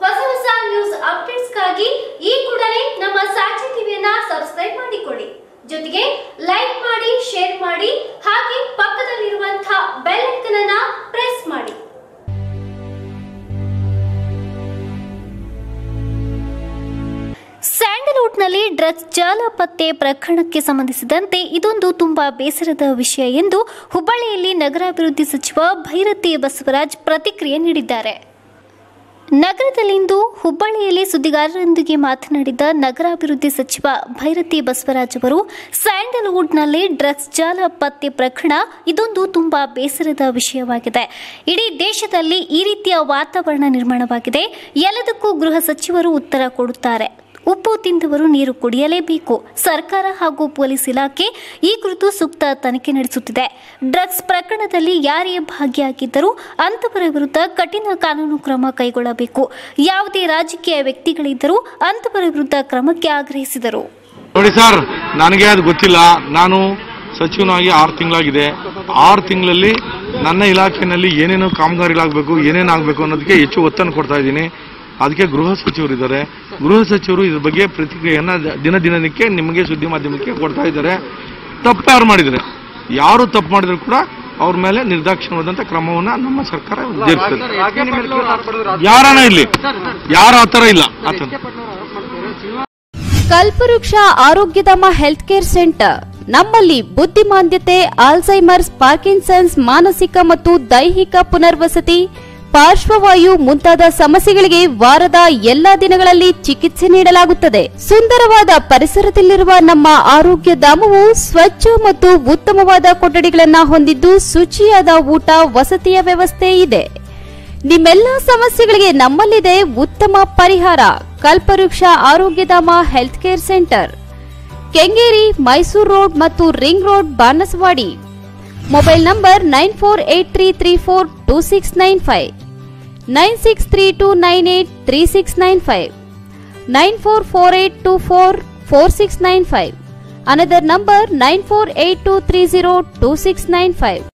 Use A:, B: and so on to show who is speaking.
A: ಹೊಸ ಹೊಸ ನ್ಯೂಸ್ ಅಪ್ಡೇಟ್ಸ್ಗಾಗಿ ಈ ಕೂಡಲೇ ನಮ್ಮ ಸಾಕ್ಷಿ ಟಿವಿಯನ್ನ ಸಬ್ಸ್ಕ್ರೈಬ್ ಮಾಡಿಕೊಳ್ಳಿ ಜೊತೆಗೆ ಲೈಕ್ ಮಾಡಿ ಶೇರ್ ಮಾಡಿ ಹಾಗೆ ಪಕ್ಕದಲ್ಲಿರುವಂತಹ ಬೆಲ್ ಐಕನ್ ಅನ್ನ ಪ್ರೆಸ್ ಮಾಡಿ ಸ್ಯಾಂಡಲ್ವುಡ್ನಲ್ಲಿ ಡ್ರಗ್ಸ್ ಜಾಲ ಪತ್ತೆ ಪ್ರಕರಣಕ್ಕೆ ಸಂಬಂಧಿಸಿದಂತೆ ಇದೊಂದು ತುಂಬಾ ಬೇಸರದ ವಿಷಯ ಎಂದು ಹುಬ್ಬಳ್ಳಿಯಲ್ಲಿ ನಗರಾಭಿವೃದ್ಧಿ ಸಚಿವ ಭೈರತಿ ಬಸವರಾಜ್ ಪ್ರತಿಕ್ರಿಯೆ ನೀಡಿದ್ದಾರೆ ನಗರದಲ್ಲಿಂದು ಹುಬ್ಬಳ್ಳಿಯಲ್ಲಿ ಸುದ್ದಿಗಾರರೊಂದಿಗೆ ಮಾತನಾಡಿದ ನಗರಾಭಿವೃದ್ಧಿ ಸಚಿವ ಭೈರತಿ ಬಸವರಾಜ್ ಅವರು ಸ್ಯಾಂಡಲ್ವುಡ್ನಲ್ಲಿ ಡ್ರಗ್ಸ್ ಜಾಲ ಪತ್ತೆ ಪ್ರಕರಣ ಇದೊಂದು ತುಂಬಾ ಬೇಸರದ ವಿಷಯವಾಗಿದೆ ಇಡೀ ದೇಶದಲ್ಲಿ ಈ ರೀತಿಯ ವಾತಾವರಣ ನಿರ್ಮಾಣವಾಗಿದೆ ಎಲ್ಲದಕ್ಕೂ ಗೃಹ ಸಚಿವರು ಉತ್ತರ ಕೊಡುತ್ತಾರೆ ಉಪ್ಪು ತಿಂದವರು ನೀರು ಕುಡಿಯಲೇಬೇಕು ಸರ್ಕಾರ ಹಾಗೂ ಪೊಲೀಸ್ ಇಲಾಖೆ ಈ ಕುರಿತು ಸೂಕ್ತ ತನಿಖೆ ನಡೆಸುತ್ತಿದೆ ಡ್ರಗ್ಸ್ ಪ್ರಕರಣದಲ್ಲಿ ಯಾರೇ ಭಾಗಿಯಾಗಿದ್ದರೂ ಅಂತವರ ವಿರುದ್ಧ ಕಠಿಣ ಕಾನೂನು ಕ್ರಮ ಕೈಗೊಳ್ಳಬೇಕು ಯಾವುದೇ ರಾಜಕೀಯ ವ್ಯಕ್ತಿಗಳಿದ್ದರೂ ಅಂತವರ ವಿರುದ್ಧ ಕ್ರಮಕ್ಕೆ ಆಗ್ರಹಿಸಿದರು
B: ನೋಡಿ ಸರ್ ನನಗೆ ಅದು ಗೊತ್ತಿಲ್ಲ ನಾನು ಸಚಿವನಾಗಿ ಆರು ತಿಂಗಳಾಗಿದೆ ಆರು ತಿಂಗಳಲ್ಲಿ ನನ್ನ ಇಲಾಖೆಯಲ್ಲಿ ಏನೇನು ಕಾಮಗಾರಿಗಳಾಗಬೇಕು ಏನೇನು ಆಗಬೇಕು ಅನ್ನೋದಕ್ಕೆ ಹೆಚ್ಚು ಒತ್ತನ್ನು ಕೊಡ್ತಾ ಇದ್ದೀನಿ ಅದಕ್ಕೆ ಗೃಹ ಸಚಿವರು ಇದ್ದಾರೆ ಗೃಹ ಸಚಿವರು ಇದ್ರ ಬಗ್ಗೆ ಪ್ರತಿಕ್ರಿಯೆಯನ್ನ ದಿನ ದಿನಕ್ಕೆ ನಿಮಗೆ ಸುದ್ದಿ ಮಾಧ್ಯಮಕ್ಕೆ ಕೊಡ್ತಾ ಇದ್ದಾರೆ ತಪ್ಪು ಯಾರು ಮಾಡಿದರೆ ಯಾರು ತಪ್ಪು ಮಾಡಿದ್ರು ಕೂಡ ಅವ್ರ ಮೇಲೆ ನಿರ್ದಾಕ್ಷಿಣ್ಯವಾದಂಥ ಕ್ರಮವನ್ನ ನಮ್ಮ ಸರ್ಕಾರ ಜರುಗಿಸ್ತದೆ ಯಾರನ ಇಲ್ಲಿ ಯಾರು ಆ ಥರ ಇಲ್ಲ ಆ ಥರ
C: ಕಲ್ಪವೃಕ್ಷ ಆರೋಗ್ಯಧಾಮ ಹೆಲ್ತ್ ಕೇರ್ ಸೆಂಟರ್ ನಮ್ಮಲ್ಲಿ ಬುದ್ಧಿಮಾಂದ್ಯತೆ ಆಲ್ಝೈಮರ್ಸ್ ಪಾರ್ಕಿನ್ಸನ್ಸ್ ಮಾನಸಿಕ ಮತ್ತು ದೈಹಿಕ ಪುನರ್ವಸತಿ ಪಾರ್ಶ್ವವಾಯು ಮುಂತಾದ ಸಮಸ್ಯೆಗಳಿಗೆ ವಾರದ ಎಲ್ಲಾ ದಿನಗಳಲ್ಲಿ ಚಿಕಿತ್ಸೆ ನೀಡಲಾಗುತ್ತದೆ ಸುಂದರವಾದ ಪರಿಸರದಲ್ಲಿರುವ ನಮ್ಮ ಆರೋಗ್ಯ ಧಾಮವು ಸ್ವಚ್ಛ ಮತ್ತು ಉತ್ತಮವಾದ ಕೊಠಡಿಗಳನ್ನು ಹೊಂದಿದ್ದು ಶುಚಿಯಾದ ಊಟ ವಸತಿಯ ವ್ಯವಸ್ಥೆ ಇದೆ ನಿಮ್ಮೆಲ್ಲ ಸಮಸ್ಯೆಗಳಿಗೆ ನಮ್ಮಲ್ಲಿದೆ ಉತ್ತಮ ಪರಿಹಾರ Kalpavriksha Arogyadhama health care centre Kengeri Mysore road ಮತ್ತು ring road Banaswadi mobile number nine four eight three three four two six nine five nine six three two nine eight three six nine five nine four four eight two four four six nine five another number nine four eight two three zero two six nine five